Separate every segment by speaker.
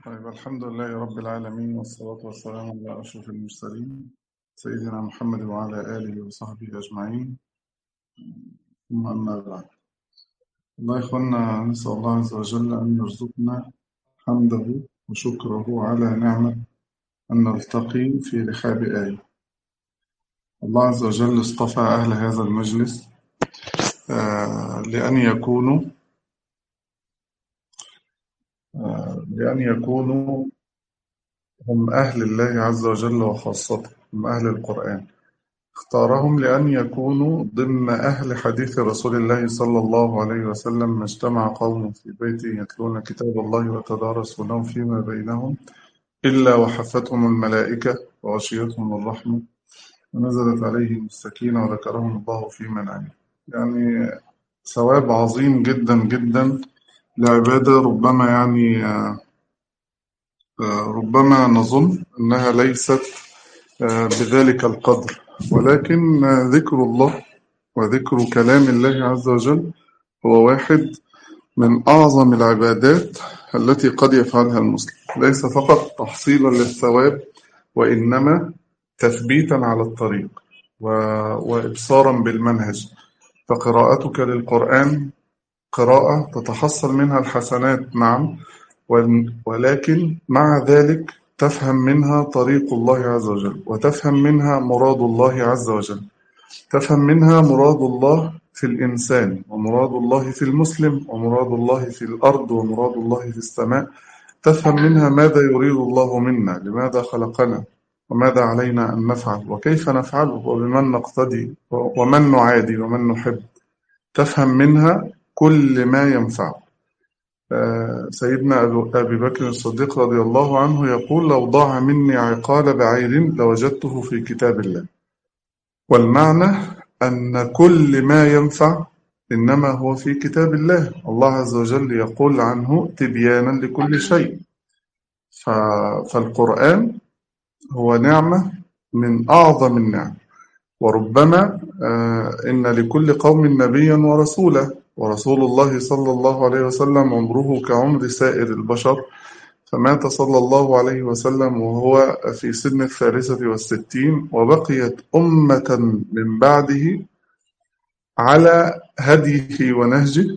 Speaker 1: طيب الحمد لله رب العالمين والصلاة والسلام على أشرف المرسلين سيدنا محمد وعلى آله وصحبه أجمعين ثم أما بعد الله إخوانا نسأل الله عز وجل أن يرزقنا حمده وشكره على نعمة أن نلتقي في رحاب آية الله عز وجل اصطفى أهل هذا المجلس آه، لأن يكونوا آه، لأن يكونوا هم أهل الله عز وجل وخاصته هم أهل القرآن اختارهم لأن يكونوا ضمن أهل حديث رسول الله صلى الله عليه وسلم ما اجتمع قوم في بيت يتلون كتاب الله وتدارسونه فيما بينهم إلا وحفتهم الملائكة وغشيتهم الرحمة ونزلت عليهم السكينة وذكرهم الله في من عنده يعني ثواب عظيم جدا جدا لعبادة ربما يعني آه، آه، ربما نظن أنها ليست آه، بذلك القدر ولكن ذكر الله وذكر كلام الله عز وجل هو واحد من أعظم العبادات التي قد يفعلها المسلم ليس فقط تحصيلا للثواب وإنما تثبيتا على الطريق وإبصارا بالمنهج فقراءتك للقرآن قراءة تتحصل منها الحسنات نعم ولكن مع ذلك تفهم منها طريق الله عز وجل وتفهم منها مراد الله عز وجل تفهم منها مراد الله في الإنسان ومراد الله في المسلم ومراد الله في الأرض ومراد الله في السماء تفهم منها ماذا يريد الله منا لماذا خلقنا وماذا علينا أن نفعل وكيف نفعله وبمن نقتدي ومن نعادي ومن نحب تفهم منها كل ما ينفعه آه، سيدنا أبي بكر الصديق رضي الله عنه يقول لو ضاع مني عقال بعير لوجدته في كتاب الله والمعنى أن كل ما ينفع إنما هو في كتاب الله الله عز وجل يقول عنه تبيانا لكل شيء فالقرآن هو نعمة من أعظم النعم وربما آه، إن لكل قوم نبيا ورسولا ورسول الله صلى الله عليه وسلم عمره كعمر سائر البشر فمات صلى الله عليه وسلم وهو في سن الثالثة والستين وبقيت أمة من بعده على هديه ونهجه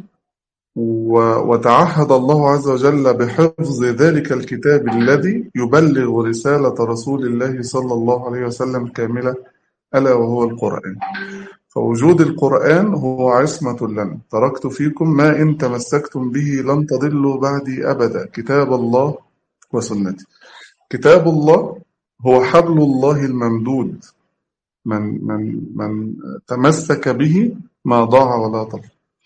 Speaker 1: وتعهد الله عز وجل بحفظ ذلك الكتاب الذي يبلغ رسالة رسول الله صلى الله عليه وسلم كاملة ألا وهو القرآن فوجود القرآن هو عصمة لنا تركت فيكم ما إن تمسكتم به لن تضلوا بعدي أبدا كتاب الله وسنتي كتاب الله هو حبل الله الممدود من, من, من تمسك به ما ضاع ولا ضل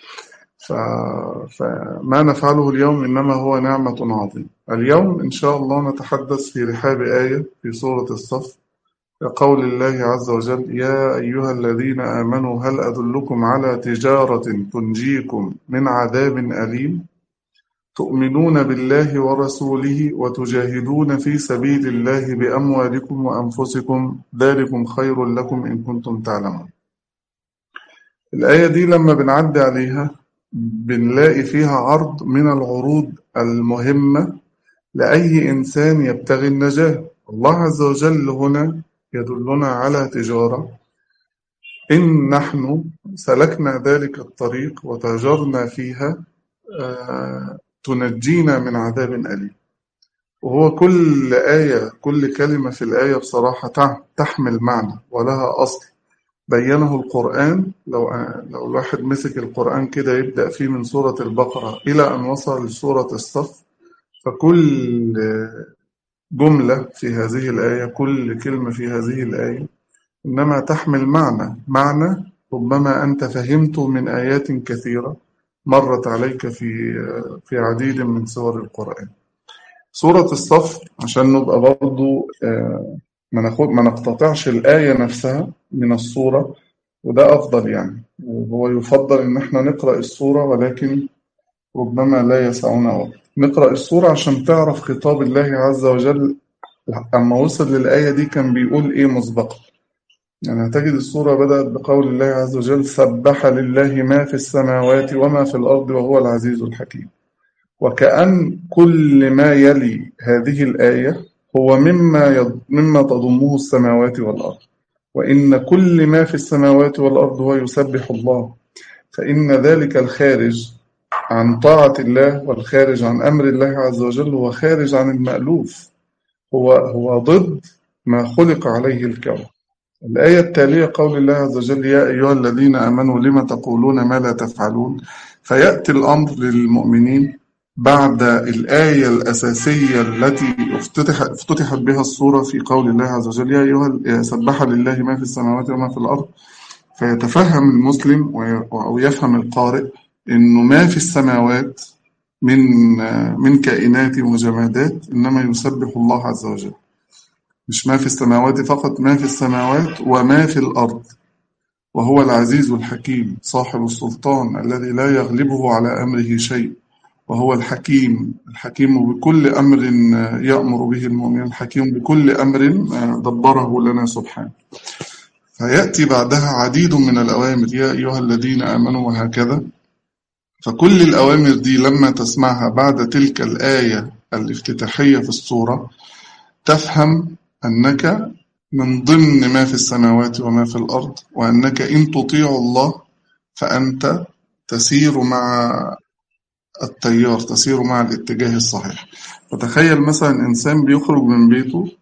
Speaker 1: فما نفعله اليوم إنما هو نعمة عظيمة اليوم إن شاء الله نتحدث في رحاب آية في سورة الصف كقول الله عز وجل يا أيها الذين آمنوا هل أدلكم على تجارة تنجيكم من عذاب أليم تؤمنون بالله ورسوله وتجاهدون في سبيل الله بأموالكم وأنفسكم ذلكم خير لكم إن كنتم تعلمون الآية دي لما بنعدي عليها بنلاقي فيها عرض من العروض المهمة لأي إنسان يبتغي النجاة الله عز وجل هنا يدلنا على تجارة إن نحن سلكنا ذلك الطريق وتاجرنا فيها آه، تنجينا من عذاب أليم وهو كل آية كل كلمة في الآية بصراحة تحمل معنى ولها أصل بينه القرآن لو لو الواحد مسك القرآن كده يبدأ فيه من سورة البقرة إلى أن وصل لسورة الصف فكل جملة في هذه الآية كل كلمة في هذه الآية إنما تحمل معنى معنى ربما أنت فهمته من آيات كثيرة مرت عليك في في عديد من سور القرآن سورة الصف عشان نبقى برضو آه، ما ناخد ما نقتطعش الآية نفسها من الصورة وده أفضل يعني وهو يفضل إن احنا نقرأ الصورة ولكن ربما لا يسعنا وقت نقرأ السورة عشان تعرف خطاب الله عز وجل أما وصل للآية دي كان بيقول إيه مسبقا يعني هتجد السورة بدأت بقول الله عز وجل سبح لله ما في السماوات وما في الأرض وهو العزيز الحكيم وكأن كل ما يلي هذه الآية هو مما مما تضمه السماوات والأرض وإن كل ما في السماوات والأرض هو يسبح الله فإن ذلك الخارج عن طاعة الله والخارج عن أمر الله عز وجل هو خارج عن المألوف هو هو ضد ما خلق عليه الكون الآية التالية قول الله عز وجل يا أيها الذين آمنوا لم تقولون ما لا تفعلون فيأتي الأمر للمؤمنين بعد الآية الأساسية التي افتتحت بها الصورة في قول الله عز وجل يا أيها سبح لله ما في السماوات وما في الأرض فيتفهم المسلم أو يفهم القارئ إنه ما في السماوات من من كائنات وجمادات إنما يسبح الله عز وجل مش ما في السماوات فقط ما في السماوات وما في الأرض وهو العزيز الحكيم صاحب السلطان الذي لا يغلبه على أمره شيء وهو الحكيم الحكيم بكل أمر يأمر به المؤمن الحكيم بكل أمر دبره لنا سبحانه فيأتي بعدها عديد من الأوامر يا أيها الذين آمنوا وهكذا فكل الأوامر دي لما تسمعها بعد تلك الآية الافتتاحية في السورة تفهم أنك من ضمن ما في السماوات وما في الأرض وأنك إن تطيع الله فأنت تسير مع التيار تسير مع الاتجاه الصحيح فتخيل مثلا إنسان بيخرج من بيته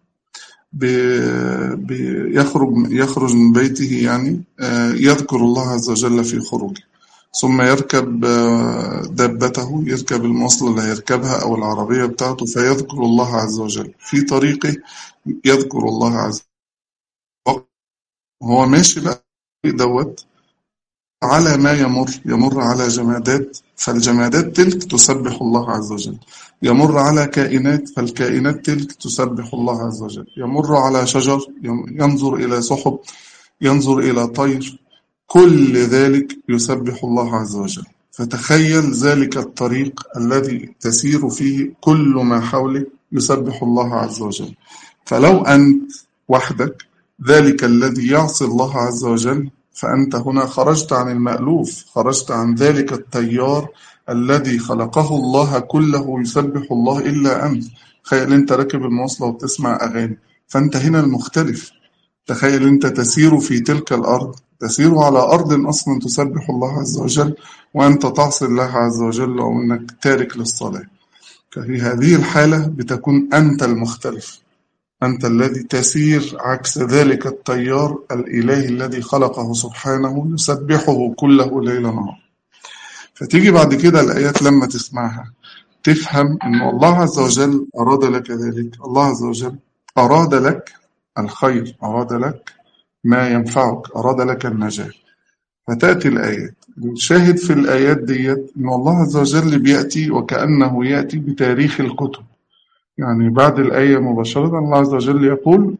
Speaker 1: بيخرج يخرج من بيته يعني آه، يذكر الله عز وجل في خروجه ثم يركب آه، دابته يركب المواصلة اللي هيركبها أو العربية بتاعته فيذكر الله عز وجل في طريقه يذكر الله عز وجل هو ماشي بقى دوت على ما يمر يمر على جمادات فالجمادات تلك تسبح الله عز وجل يمر على كائنات فالكائنات تلك تسبح الله عز وجل يمر على شجر ينظر إلى سحب ينظر إلى طير كل ذلك يسبح الله عز وجل فتخيل ذلك الطريق الذي تسير فيه كل ما حولك يسبح الله عز وجل فلو أنت وحدك ذلك الذي يعصي الله عز وجل فأنت هنا خرجت عن المألوف خرجت عن ذلك التيار الذي خلقه الله كله يسبح الله إلا أنت تخيل أنت راكب المواصلة وبتسمع أغاني فأنت هنا المختلف تخيل أنت تسير في تلك الأرض تسير على أرض أصلا تسبح الله عز وجل وأنت تعصي الله عز وجل أو أنك تارك للصلاة ففي هذه الحالة بتكون أنت المختلف أنت الذي تسير عكس ذلك التيار الإلهي الذي خلقه سبحانه يسبحه كله ليل نهار فتيجي بعد كده الآيات لما تسمعها تفهم أن الله عز وجل أراد لك ذلك الله عز وجل أراد لك الخير أراد لك ما ينفعك أراد لك النجاة فتأتي الآيات الشاهد في الآيات ديت أن الله عز وجل بيأتي وكأنه يأتي بتاريخ الكتب يعني بعد الآية مباشرة الله عز وجل يقول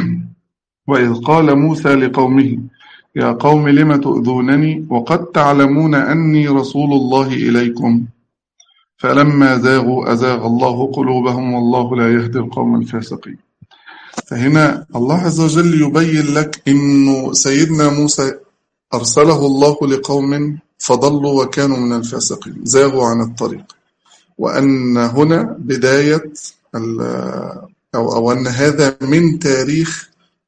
Speaker 1: وإذ قال موسى لقومه يا قوم لم تؤذونني وقد تعلمون أني رسول الله إليكم فلما زاغوا أزاغ الله قلوبهم والله لا يهدي القوم الفاسقين فهنا الله عز وجل يبين لك أنه سيدنا موسى أرسله الله لقوم فضلوا وكانوا من الفاسقين زاغوا عن الطريق وأن هنا بداية أو, أو أن هذا من تاريخ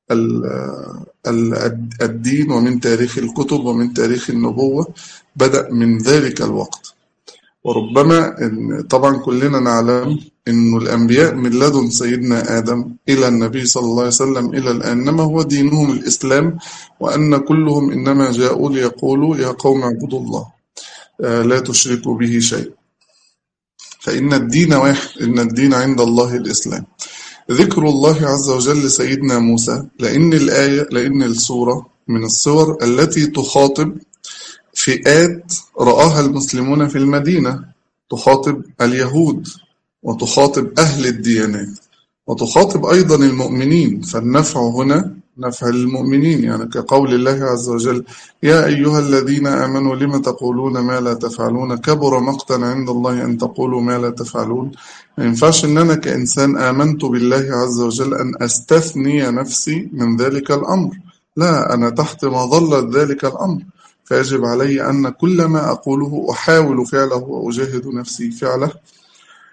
Speaker 1: الدين ومن تاريخ الكتب ومن تاريخ النبوة بدأ من ذلك الوقت وربما طبعا كلنا نعلم أن الأنبياء من لدن سيدنا آدم إلى النبي صلى الله عليه وسلم إلى الآن إنما هو دينهم الإسلام وأن كلهم إنما جاءوا ليقولوا يا قوم اعبدوا الله آه، لا تشركوا به شيء فإن الدين واحد إن الدين عند الله الإسلام ذكر الله عز وجل لسيدنا موسى لأن الآية لأن السورة من الصور التي تخاطب فئات رآها المسلمون في المدينة تخاطب اليهود وتخاطب أهل الديانات وتخاطب أيضا المؤمنين فالنفع هنا نفع المؤمنين يعني كقول الله عز وجل يا أيها الذين آمنوا لم تقولون ما لا تفعلون كبر مقتا عند الله أن تقولوا ما لا تفعلون ما ينفعش أن أنا كإنسان آمنت بالله عز وجل أن أستثني نفسي من ذلك الأمر لا أنا تحت مظلة ذلك الأمر فيجب علي أن كل ما أقوله أحاول فعله وأجاهد نفسي فعله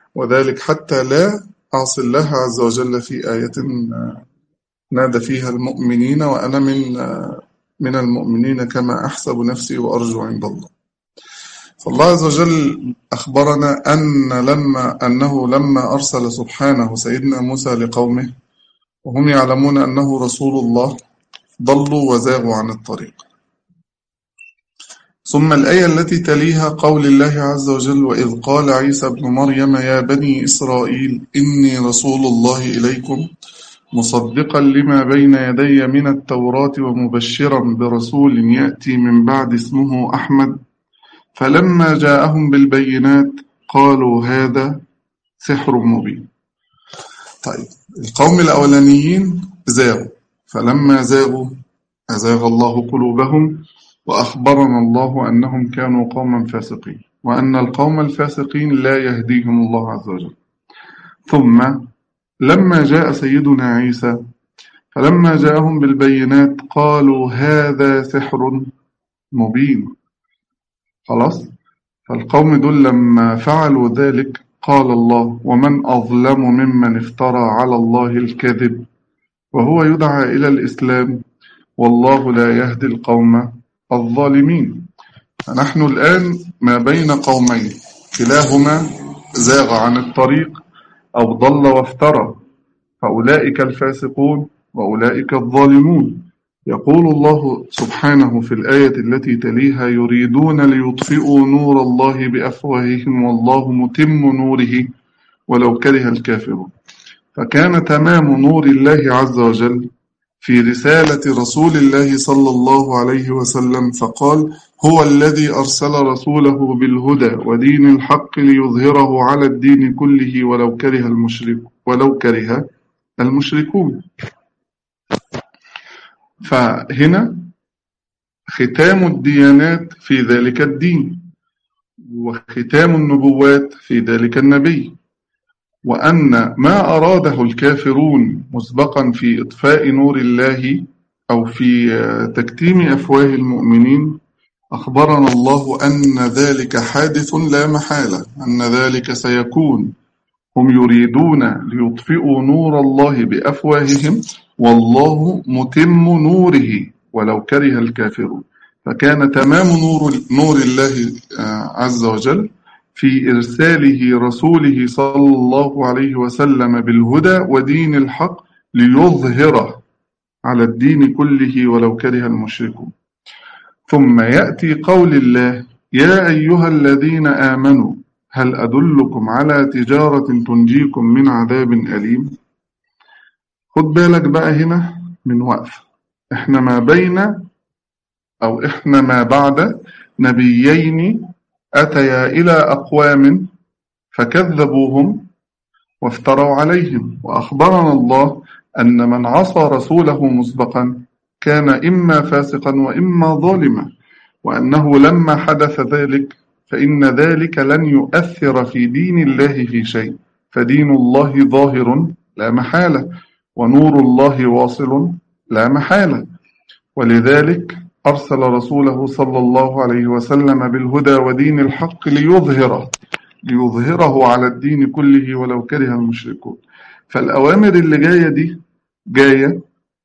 Speaker 1: وذلك حتى لا أعصي الله عز وجل في آية نادى فيها المؤمنين وأنا من من المؤمنين كما أحسب نفسي وأرجو عند الله فالله عز وجل أخبرنا أن لما أنه لما أرسل سبحانه سيدنا موسى لقومه وهم يعلمون أنه رسول الله ضلوا وزاغوا عن الطريق ثم الآية التي تليها قول الله عز وجل وإذ قال عيسى ابن مريم يا بني إسرائيل إني رسول الله إليكم مصدقا لما بين يدي من التوراة ومبشرا برسول يأتي من بعد اسمه أحمد فلما جاءهم بالبينات قالوا هذا سحر مبين طيب القوم الأولانيين زاغوا فلما زاغوا أزاغ الله قلوبهم وأخبرنا الله أنهم كانوا قوما فاسقين وأن القوم الفاسقين لا يهديهم الله عز وجل ثم لما جاء سيدنا عيسى فلما جاءهم بالبينات قالوا هذا سحر مبين خلاص فالقوم دول لما فعلوا ذلك قال الله ومن أظلم ممن افترى على الله الكذب وهو يدعى إلى الإسلام والله لا يهدي القوم الظالمين فنحن الآن ما بين قومين كلاهما زاغ عن الطريق أو ضل وافترى فأولئك الفاسقون وأولئك الظالمون يقول الله سبحانه في الآية التي تليها يريدون ليطفئوا نور الله بأفواههم والله متم نوره ولو كره الكافرون فكان تمام نور الله عز وجل في رسالة رسول الله صلى الله عليه وسلم فقال هو الذي أرسل رسوله بالهدى ودين الحق ليظهره على الدين كله ولو كره المشرك ولو كره المشركون فهنا ختام الديانات في ذلك الدين وختام النبوات في ذلك النبي وأن ما أراده الكافرون مسبقا في إطفاء نور الله أو في تكتيم أفواه المؤمنين أخبرنا الله أن ذلك حادث لا محالة أن ذلك سيكون هم يريدون ليطفئوا نور الله بأفواههم والله متم نوره ولو كره الكافرون فكان تمام نور, نور الله عز وجل في إرساله رسوله صلى الله عليه وسلم بالهدى ودين الحق ليظهره على الدين كله ولو كره المشركون ثم يأتي قول الله يا أيها الذين آمنوا هل أدلكم على تجارة تنجيكم من عذاب أليم خد بالك بقى هنا من وقف احنا ما بين أو احنا ما بعد نبيين أتيا إلى أقوام فكذبوهم وافتروا عليهم وأخبرنا الله أن من عصى رسوله مسبقا كان إما فاسقا وإما ظالما وأنه لما حدث ذلك فإن ذلك لن يؤثر في دين الله في شيء فدين الله ظاهر لا محالة ونور الله واصل لا محالة ولذلك أرسل رسوله صلى الله عليه وسلم بالهدى ودين الحق ليظهره ليظهره على الدين كله ولو كره المشركون فالأوامر اللي جاية دي جاية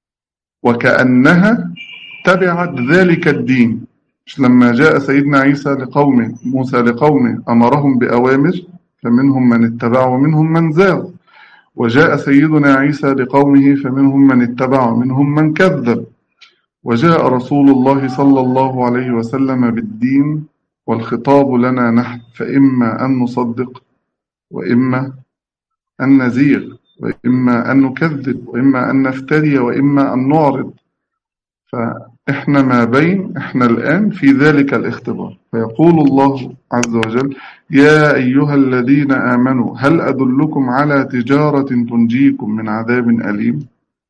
Speaker 1: وكأنها تبعت ذلك الدين مش لما جاء سيدنا عيسى لقومه موسى لقومه أمرهم بأوامر فمنهم من اتبع ومنهم من زاغ وجاء سيدنا عيسى لقومه فمنهم من اتبع ومنهم من كذب وجاء رسول الله صلى الله عليه وسلم بالدين والخطاب لنا نحن فإما أن نصدق وإما أن نزيغ وإما أن نكذب وإما أن نفتري وإما أن نعرض فإحنا ما بين إحنا الآن في ذلك الاختبار فيقول الله عز وجل يا أيها الذين آمنوا هل أدلكم على تجارة تنجيكم من عذاب أليم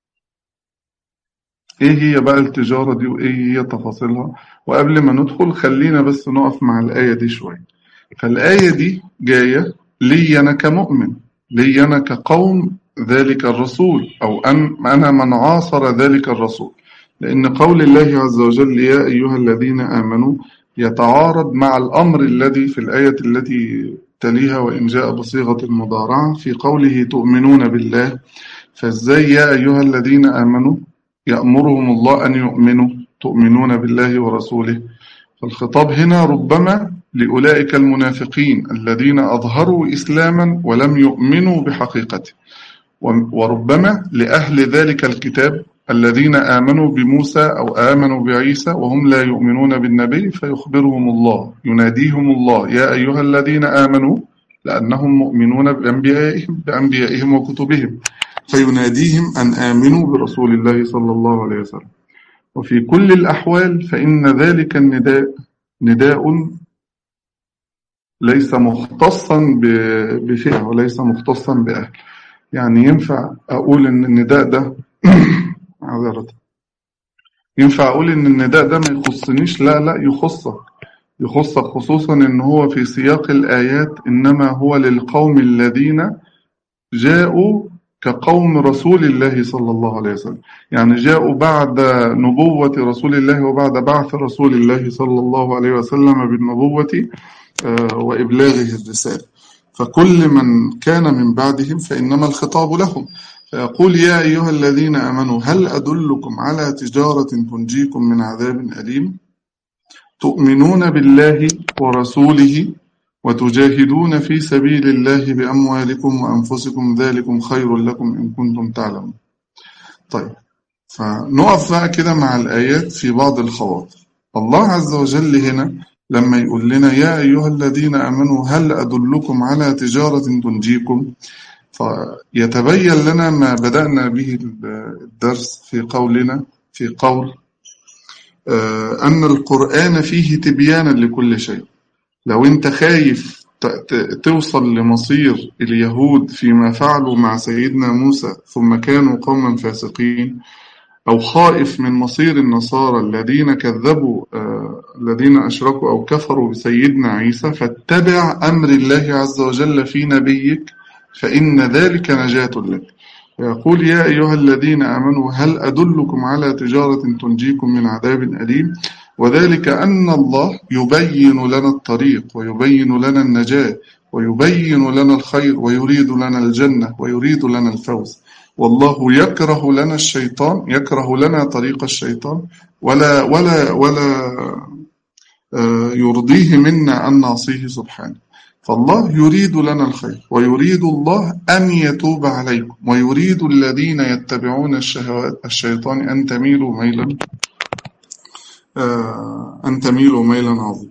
Speaker 1: ايه هي بقى التجارة دي وايه هي تفاصيلها وقبل ما ندخل خلينا بس نقف مع الآية دي شوية فالآية دي جاية لي أنا كمؤمن لي أنا كقوم ذلك الرسول أو أن أنا من عاصر ذلك الرسول لأن قول الله عز وجل يا أيها الذين آمنوا يتعارض مع الأمر الذي في الآية التي تليها وإن جاء بصيغة المضارعة في قوله تؤمنون بالله فازاي يا أيها الذين آمنوا يأمرهم الله أن يؤمنوا تؤمنون بالله ورسوله فالخطاب هنا ربما لأولئك المنافقين الذين أظهروا إسلاما ولم يؤمنوا بحقيقته وربما لأهل ذلك الكتاب الذين آمنوا بموسى أو آمنوا بعيسى وهم لا يؤمنون بالنبي فيخبرهم الله يناديهم الله يا أيها الذين آمنوا لأنهم مؤمنون بأنبيائهم, بأنبيائهم وكتبهم فيناديهم أن آمنوا برسول الله صلى الله عليه وسلم وفي كل الأحوال فإن ذلك النداء نداء ليس مختصا بفئة وليس مختصا بأهل يعني ينفع أقول إن النداء ده عذرت ينفع أقول إن النداء ده ما يخصنيش لا لا يخصك يخصك خصوصا إن هو في سياق الآيات إنما هو للقوم الذين جاءوا كقوم رسول الله صلى الله عليه وسلم يعني جاءوا بعد نبوة رسول الله وبعد بعث رسول الله صلى الله عليه وسلم بالنبوة آه، وإبلاغه الرسالة فكل من كان من بعدهم فإنما الخطاب لهم فيقول يا أيها الذين آمنوا هل أدلكم على تجارة تنجيكم من عذاب أليم تؤمنون بالله ورسوله وتجاهدون في سبيل الله بأموالكم وأنفسكم ذلكم خير لكم إن كنتم تعلمون طيب فنقف بقى كده مع الآيات في بعض الخواطر الله عز وجل هنا لما يقول لنا يا أيها الذين آمنوا هل أدلكم على تجارة تنجيكم فيتبين لنا ما بدأنا به الدرس في قولنا في قول آه، أن القرآن فيه تبيانا لكل شيء لو أنت خايف توصل لمصير اليهود فيما فعلوا مع سيدنا موسى ثم كانوا قوما فاسقين أو خائف من مصير النصارى الذين كذبوا آه الذين أشركوا أو كفروا بسيدنا عيسى فاتبع أمر الله عز وجل في نبيك فإن ذلك نجاة لك يقول يا أيها الذين آمنوا هل أدلكم على تجارة تنجيكم من عذاب أليم وذلك أن الله يبين لنا الطريق ويبين لنا النجاة ويبين لنا الخير ويريد لنا الجنة ويريد لنا الفوز والله يكره لنا الشيطان يكره لنا طريق الشيطان ولا ولا ولا آه، يرضيه منا أن نعصيه سبحانه فالله يريد لنا الخير ويريد الله أن يتوب عليكم ويريد الذين يتبعون الشهوات الشيطان أن تميلوا ميلا آه، أن تميلوا ميلا عظيما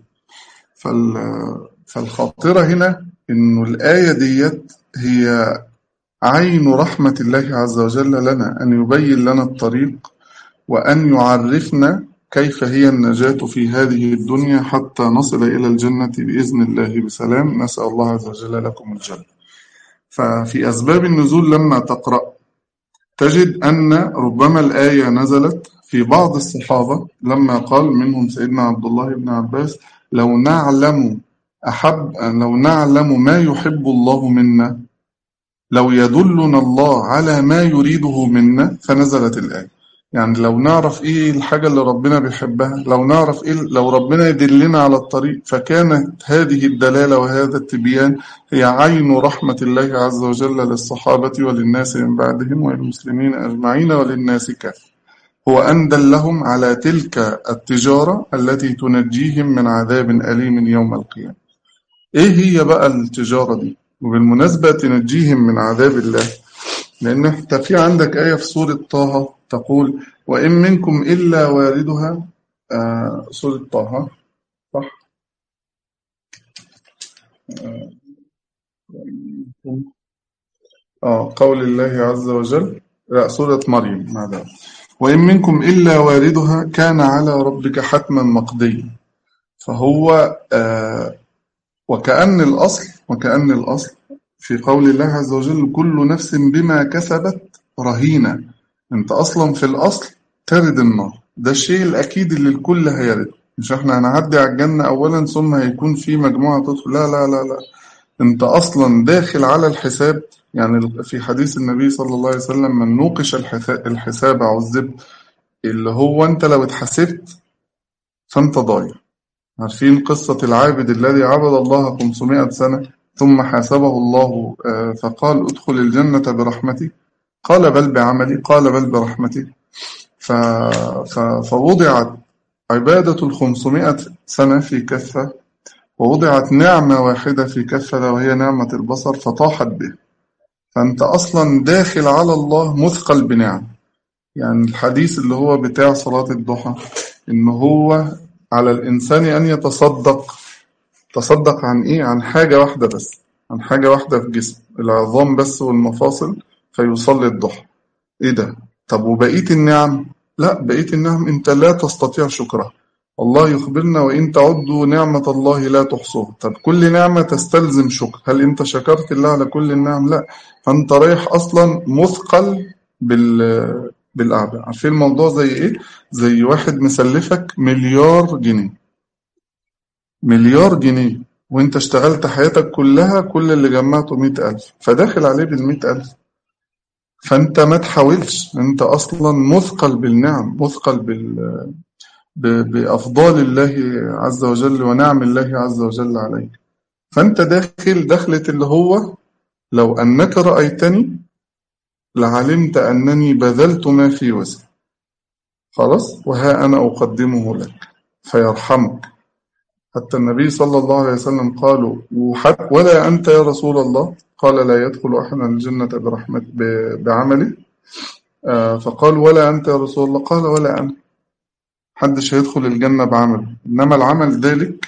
Speaker 1: فالخاطرة هنا إنه الآية ديت هي عين رحمة الله عز وجل لنا أن يبين لنا الطريق وأن يعرفنا كيف هي النجاة في هذه الدنيا حتى نصل إلى الجنة بإذن الله بسلام نسأل الله عز وجل لكم الجنة ففي أسباب النزول لما تقرأ تجد أن ربما الآية نزلت في بعض الصحابة لما قال منهم سيدنا عبد الله بن عباس لو نعلم أحب لو نعلم ما يحب الله منا لو يدلنا الله على ما يريده منا فنزلت الآية يعني لو نعرف ايه الحاجة اللي ربنا بيحبها لو نعرف ايه لو ربنا يدلنا على الطريق فكانت هذه الدلالة وهذا التبيان هي عين رحمة الله عز وجل للصحابة وللناس من بعدهم وللمسلمين أجمعين وللناس كافة هو أن دلهم على تلك التجارة التي تنجيهم من عذاب أليم يوم القيامة ايه هي بقى التجارة دي وبالمناسبة تنجيهم من عذاب الله لأن انت في عندك آية في سورة طه تقول وإن منكم إلا واردها آه سورة طه صح آه قول الله عز وجل لا سورة مريم ماذا وإن منكم إلا واردها كان على ربك حتما مقضيا فهو آه وكأن الأصل وكأن الأصل في قول الله عز وجل كل نفس بما كسبت رهينة انت اصلا في الاصل ترد النار ده الشيء الاكيد اللي الكل هيرد مش احنا هنعدي على الجنة اولا ثم هيكون في مجموعة تدخل لا لا لا لا انت اصلا داخل على الحساب يعني في حديث النبي صلى الله عليه وسلم من نوقش الحساب عذب اللي هو انت لو اتحسبت فانت ضايع عارفين قصة العابد الذي عبد الله 500 سنة ثم حاسبه الله آه، فقال ادخل الجنة برحمتي قال بل بعملي قال بل برحمتي فوضعت عبادة الخمسمائة سنة في كفة ووضعت نعمة واحدة في كفة وهي نعمة البصر فطاحت به فأنت أصلا داخل على الله مثقل بنعم يعني الحديث اللي هو بتاع صلاة الضحى إن هو على الإنسان أن يتصدق تصدق عن إيه؟ عن حاجة واحدة بس عن حاجة واحدة في جسم العظام بس والمفاصل فيصلي الضحى إيه ده؟ طب وبقية النعم؟ لا بقية النعم أنت لا تستطيع شكرها الله يخبرنا وإن تعدوا نعمة الله لا تحصوها طب كل نعمة تستلزم شكر هل أنت شكرت الله على كل النعم لا فأنت رايح أصلا مثقل بال بالأعداء عارفين الموضوع زي إيه زي واحد مسلفك مليار جنيه مليار جنيه وانت اشتغلت حياتك كلها كل اللي جمعته مئة ألف فداخل عليه بالمئة ألف فانت ما تحاولش انت اصلا مثقل بالنعم مثقل بال بأفضال الله عز وجل ونعم الله عز وجل عليك فأنت داخل دخلة اللي هو لو أنك رأيتني لعلمت أنني بذلت ما في وسعي خلاص وها أنا أقدمه لك فيرحمك حتى النبي صلى الله عليه وسلم قالوا ولا أنت يا رسول الله قال لا يدخل أحد الجنة برحمة بعمله آه، فقال ولا أنت يا رسول الله قال ولا أنا محدش هيدخل الجنة بعمله إنما العمل ذلك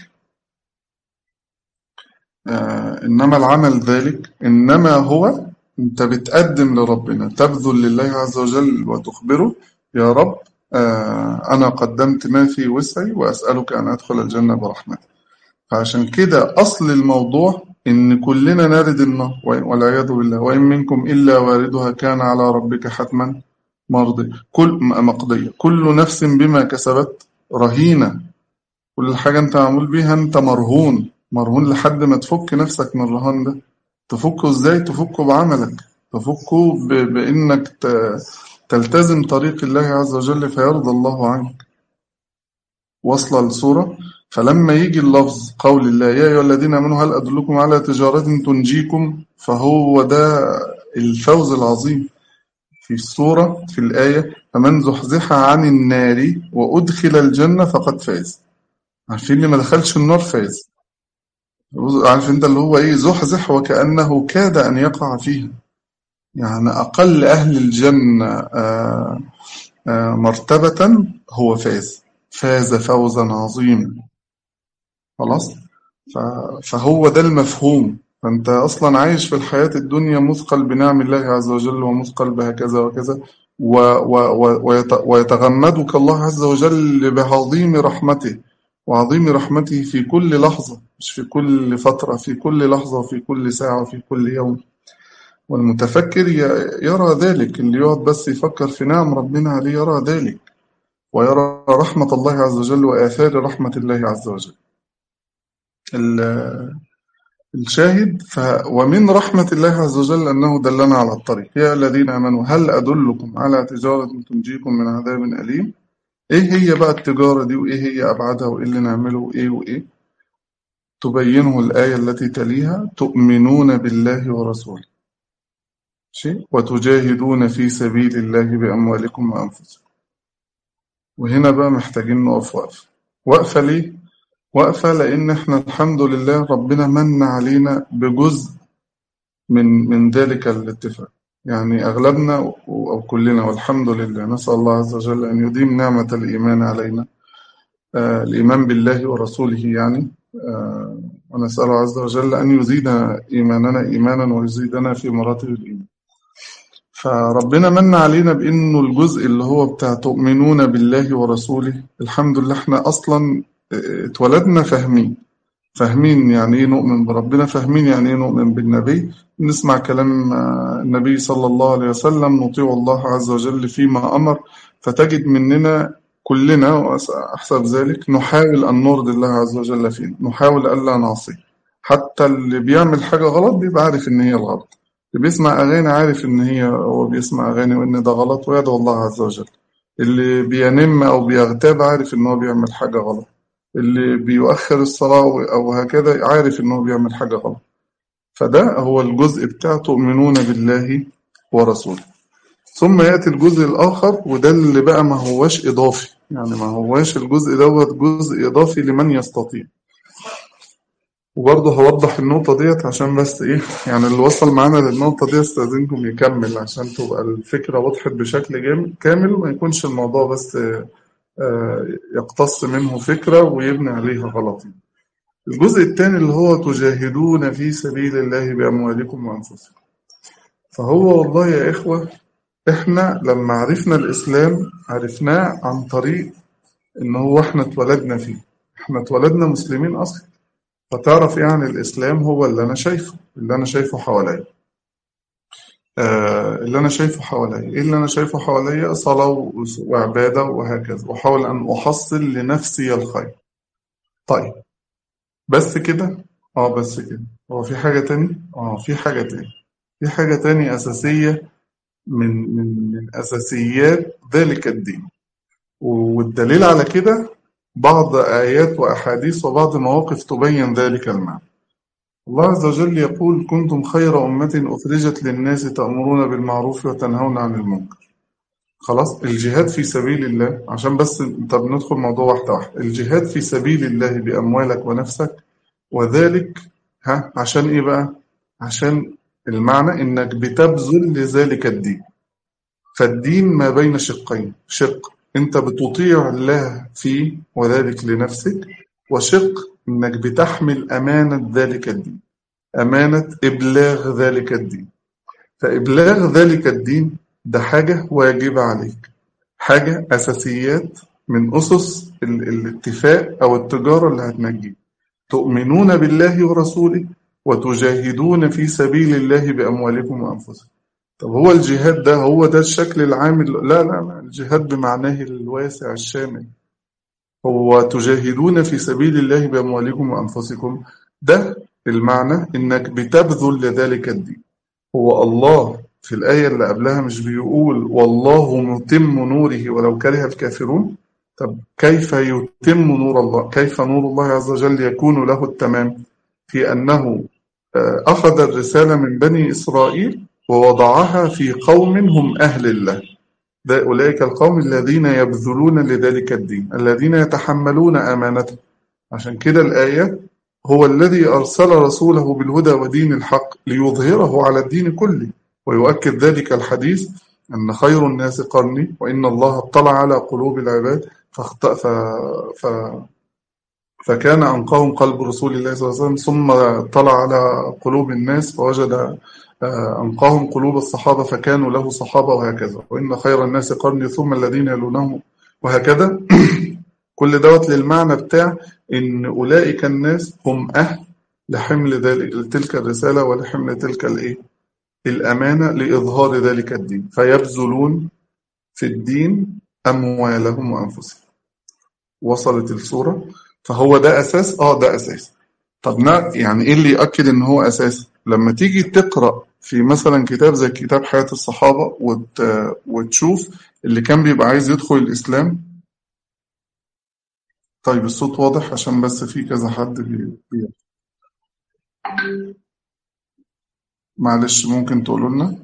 Speaker 1: آه إنما العمل ذلك إنما هو أنت بتقدم لربنا تبذل لله عز وجل وتخبره يا رب آه أنا قدمت ما في وسعي وأسألك أن أدخل الجنة برحمتك فعشان كده أصل الموضوع إن كلنا نرد النار والعياذ بالله وإن منكم إلا واردها كان على ربك حتما مرضي كل مقضية كل نفس بما كسبت رهينة كل حاجة أنت معمول بيها أنت مرهون مرهون لحد ما تفك نفسك من الرهان ده تفكه إزاي تفكه بعملك تفكه بإنك تلتزم طريق الله عز وجل فيرضى الله عنك وصل الصورة فلما يجي اللفظ قول الله يا أيها الذين آمنوا هل أدلكم على تجارة تنجيكم فهو ده الفوز العظيم في السورة في الآية فمن زحزح عن النار وأدخل الجنة فقد فاز عارفين اللي ما دخلش النار فاز عارف انت اللي هو ايه زحزح وكأنه كاد أن يقع فيها يعني أقل أهل الجنة آآ آه، آآ آه، مرتبة هو فاز فاز فوزا عظيما خلاص فهو ده المفهوم فأنت أصلا عايش في الحياة الدنيا مثقل بنعم الله عز وجل ومثقل بهكذا وكذا و و ويتغمدك الله عز وجل بعظيم رحمته وعظيم رحمته في كل لحظة مش في كل فترة في كل لحظة وفي كل ساعة وفي كل يوم والمتفكر يرى ذلك اللي يقعد بس يفكر في نعم ربنا عليه يرى ذلك ويرى رحمة الله عز وجل وآثار رحمة الله عز وجل الشاهد ف ومن رحمة الله عز وجل أنه دلنا على الطريق يا الذين آمنوا هل أدلكم على تجارة تنجيكم من عذاب أليم إيه هي بقى التجارة دي وإيه هي أبعادها وإيه اللي نعمله وإيه وإيه تبينه الآية التي تليها تؤمنون بالله ورسوله شيء وتجاهدون في سبيل الله بأموالكم وأنفسكم وهنا بقى محتاجين نقف وقفة وقفة ليه؟ واقفة لأن إحنا الحمد لله ربنا من علينا بجزء من من ذلك الاتفاق يعني أغلبنا أو كلنا والحمد لله نسأل الله عز وجل أن يديم نعمة الإيمان علينا آه الإيمان بالله ورسوله يعني آه ونسأله عز وجل أن يزيد إيماننا إيمانا ويزيدنا في مراتب الإيمان فربنا من علينا بأنه الجزء اللي هو بتاع تؤمنون بالله ورسوله الحمد لله احنا أصلا اتولدنا فاهمين فاهمين يعني ايه نؤمن بربنا فاهمين يعني ايه نؤمن بالنبي نسمع كلام النبي صلى الله عليه وسلم نطيع الله عز وجل فيما أمر فتجد مننا كلنا وأحسب ذلك نحاول أن نرضي الله عز وجل فينا نحاول ألا نعصي حتى اللي بيعمل حاجة غلط بيبقى عارف إن هي الغلط اللي بيسمع أغاني عارف إن هي هو بيسمع أغاني وإن ده غلط ويدعو الله عز وجل اللي بينم أو بيغتاب عارف إن هو بيعمل حاجة غلط اللي بيؤخر الصلاة أو هكذا عارف إنه بيعمل حاجة غلط فده هو الجزء بتاع تؤمنون بالله ورسوله ثم يأتي الجزء الآخر وده اللي بقى ما هواش إضافي يعني ما هواش الجزء دوت جزء إضافي لمن يستطيع وبرضه هوضح النقطة ديت عشان بس إيه يعني اللي وصل معانا للنقطة دي استاذنكم يكمل عشان تبقى الفكرة وضحت بشكل جامد كامل وما يكونش الموضوع بس آه، يقتص منه فكرة ويبني عليها غلط الجزء الثاني اللي هو تجاهدون في سبيل الله بأموالكم وأنفسكم فهو والله يا إخوة إحنا لما عرفنا الإسلام عرفناه عن طريق إن هو إحنا اتولدنا فيه إحنا اتولدنا مسلمين أصلا فتعرف يعني الإسلام هو اللي أنا شايفه اللي أنا شايفه حواليا آه اللي أنا شايفه حواليا إيه اللي أنا شايفه حواليا صلاة وعبادة وهكذا وأحاول أن أحصل لنفسي الخير طيب بس كده اه بس كده هو في حاجة تاني اه في حاجة تاني في حاجة تاني أساسية من من من أساسيات ذلك الدين والدليل على كده بعض آيات وأحاديث وبعض مواقف تبين ذلك المعنى الله عز وجل يقول كنتم خير أمة أخرجت للناس تأمرون بالمعروف وتنهون عن المنكر خلاص الجهاد في سبيل الله عشان بس طب ندخل موضوع واحدة واحدة الجهاد في سبيل الله بأموالك ونفسك وذلك ها عشان إيه بقى عشان المعنى إنك بتبذل لذلك الدين فالدين ما بين شقين شق أنت بتطيع الله فيه وذلك لنفسك وشق إنك بتحمل أمانة ذلك الدين أمانة إبلاغ ذلك الدين فإبلاغ ذلك الدين ده حاجة واجبة عليك حاجة أساسيات من أسس الاتفاق أو التجارة اللي هتنجيك تؤمنون بالله ورسوله وتجاهدون في سبيل الله بأموالكم وأنفسكم طب هو الجهاد ده هو ده الشكل العام لا لا لا الجهاد بمعناه الواسع الشامل هو تجاهدون في سبيل الله بأموالكم وأنفسكم ده المعنى إنك بتبذل لذلك الدين هو الله في الآية اللي قبلها مش بيقول والله متم نوره ولو كره الكافرون طب كيف يتم نور الله كيف نور الله عز وجل يكون له التمام في أنه آه، أخذ الرسالة من بني إسرائيل ووضعها في قوم هم أهل الله أولئك القوم الذين يبذلون لذلك الدين الذين يتحملون أمانته عشان كده الآية هو الذي أرسل رسوله بالهدى ودين الحق ليظهره على الدين كله ويؤكد ذلك الحديث أن خير الناس قرني وإن الله اطلع على قلوب العباد فاخت... ف... ف... فكان أنقاهم قلب رسول الله صلى الله عليه وسلم ثم اطلع على قلوب الناس فوجد آه، أنقاهم قلوب الصحابة فكانوا له صحابة وهكذا وإن خير الناس قرني ثم الذين يلونهم وهكذا كل دوت للمعنى بتاع إن أولئك الناس هم أهل لحمل ذلك تلك الرسالة ولحمل تلك الإيه الأمانة لإظهار ذلك الدين فيبذلون في الدين أموالهم وأنفسهم وصلت الصورة فهو ده أساس آه ده أساس طب يعني إيه اللي يأكد إن هو أساس لما تيجي تقرأ في مثلا كتاب زي كتاب حياة الصحابة وت... وتشوف اللي كان بيبقى عايز يدخل الإسلام طيب الصوت واضح عشان بس في كذا حد بي... معلش ممكن تقولوا لنا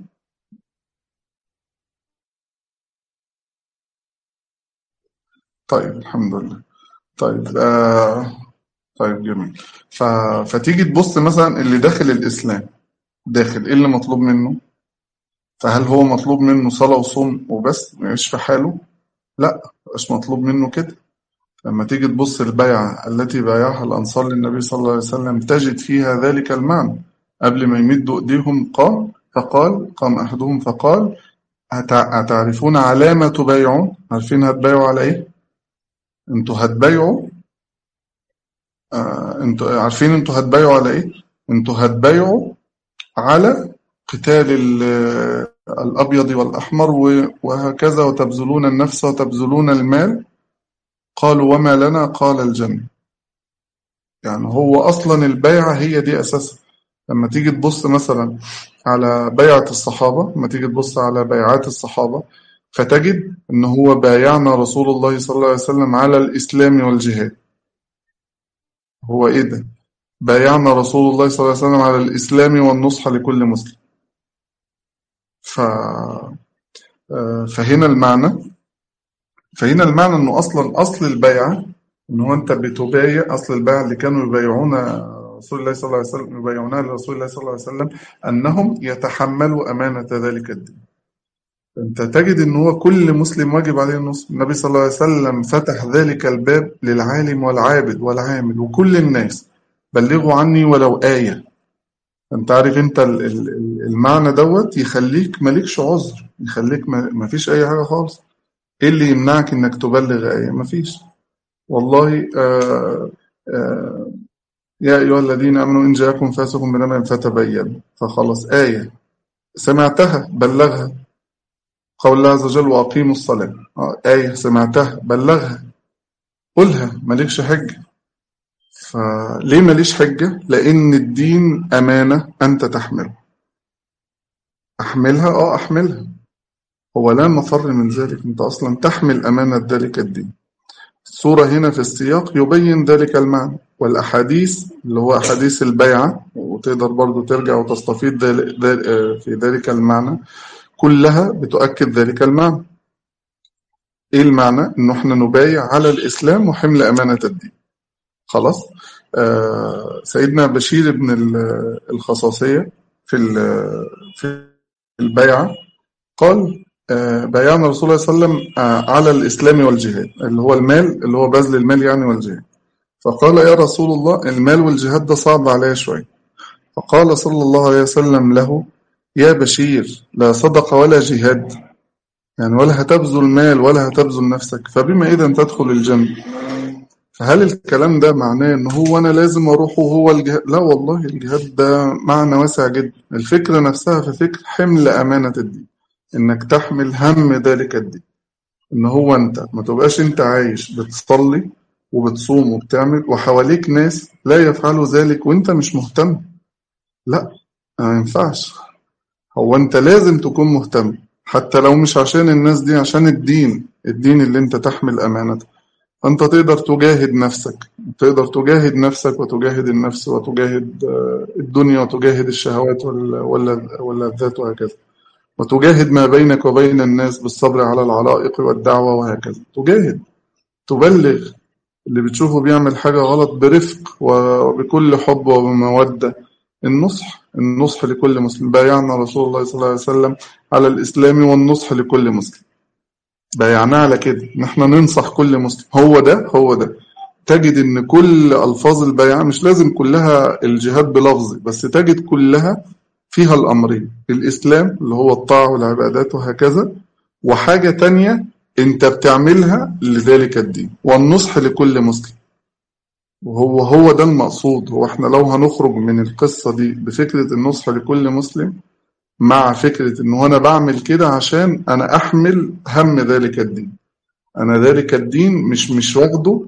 Speaker 1: طيب الحمد لله طيب آه طيب جميل ف... فتيجي تبص مثلا اللي داخل الإسلام داخل إيه اللي مطلوب منه فهل هو مطلوب منه صلاة وصوم وبس مش في حاله لا مش مطلوب منه كده لما تيجي تبص البيعة التي بايعها الأنصار للنبي صلى الله عليه وسلم تجد فيها ذلك المعنى قبل ما يمدوا إيديهم قام فقال قام أحدهم فقال أتعرفون على ما تبايعون عارفين هتبايعوا على إيه انتوا هتبايعوا آه انتوا عارفين انتوا هتبايعوا على ايه انتوا هتبايعوا على قتال الأبيض والأحمر وهكذا وتبذلون النفس وتبذلون المال قالوا وما لنا قال الجنة يعني هو أصلا البيعة هي دي أساسها لما تيجي تبص مثلا على بيعة الصحابة لما تيجي تبص على بيعات الصحابة فتجد أن هو بايعنا رسول الله صلى الله عليه وسلم على الإسلام والجهاد هو إيه ده؟ بايعنا رسول الله صلى الله عليه وسلم على الإسلام والنصح لكل مسلم ف... فهنا المعنى فهنا المعنى أنه أصلا أصل البيعة أنه أنت بتبايع أصل البيعة اللي كانوا يبايعون رسول الله صلى الله عليه وسلم يبايعونها لرسول الله صلى الله عليه وسلم أنهم يتحملوا أمانة ذلك الدين أنت تجد أن هو كل مسلم واجب عليه النصر النبي صلى الله عليه وسلم فتح ذلك الباب للعالم والعابد والعامل وكل الناس بلغوا عني ولو آية أنت عارف أنت المعنى دوت يخليك مالكش عذر يخليك ما فيش أي حاجة خالص إيه اللي يمنعك إنك تبلغ آية ما فيش والله آآ آآ يا أيها الذين آمنوا إن جاءكم فاسق بنبأ فتبين فخلص آية سمعتها بلغها قول الله عز وجل وأقيموا الصلاة آية سمعتها بلغها قولها مالكش حجة فليه ماليش حجة لأن الدين أمانة أنت تحمله أحملها آه أحملها هو لا مفر من ذلك أنت أصلا تحمل أمانة ذلك الدين الصورة هنا في السياق يبين ذلك المعنى والأحاديث اللي هو أحاديث البيعة وتقدر برضو ترجع وتستفيد في ذلك المعنى كلها بتؤكد ذلك المعنى إيه المعنى؟ إنه إحنا نبايع على الإسلام وحمل أمانة الدين خلاص آه سيدنا بشير بن الخصاصية في في البيعة قال آه بايعنا رسول الله صلى الله عليه وسلم آه على الإسلام والجهاد اللي هو المال اللي هو بذل المال يعني والجهاد فقال يا رسول الله المال والجهاد ده صعب عليا شوية فقال صلى الله عليه وسلم له يا بشير لا صدق ولا جهاد يعني ولا هتبذل مال ولا هتبذل نفسك فبما إذا تدخل الجنة فهل الكلام ده معناه ان هو انا لازم اروح وهو الجهاد لا والله الجهاد ده معنى واسع جدا الفكرة نفسها في فكر حمل امانة الدين انك تحمل هم ذلك الدين ان هو انت ما تبقاش انت عايش بتصلي وبتصوم وبتعمل وحواليك ناس لا يفعلوا ذلك وانت مش مهتم لا ما ينفعش هو انت لازم تكون مهتم حتى لو مش عشان الناس دي عشان الدين الدين اللي انت تحمل امانته أنت تقدر تجاهد نفسك تقدر تجاهد نفسك وتجاهد النفس وتجاهد الدنيا وتجاهد الشهوات واللذات وهكذا وتجاهد ما بينك وبين الناس بالصبر على العلائق والدعوة وهكذا تجاهد تبلغ اللي بتشوفه بيعمل حاجة غلط برفق وبكل حب وبمودة النصح النصح لكل مسلم بايعنا رسول الله صلى الله عليه وسلم على الإسلام والنصح لكل مسلم بايعناه على كده ان احنا ننصح كل مسلم هو ده هو ده تجد ان كل الفاظ البيعه مش لازم كلها الجهاد بلفظ بس تجد كلها فيها الامرين الاسلام اللي هو الطاعه والعبادات وهكذا وحاجه تانية انت بتعملها لذلك الدين والنصح لكل مسلم وهو هو ده المقصود هو احنا لو هنخرج من القصه دي بفكره النصح لكل مسلم مع فكرة إنه أنا بعمل كده عشان أنا أحمل هم ذلك الدين أنا ذلك الدين مش مش واخده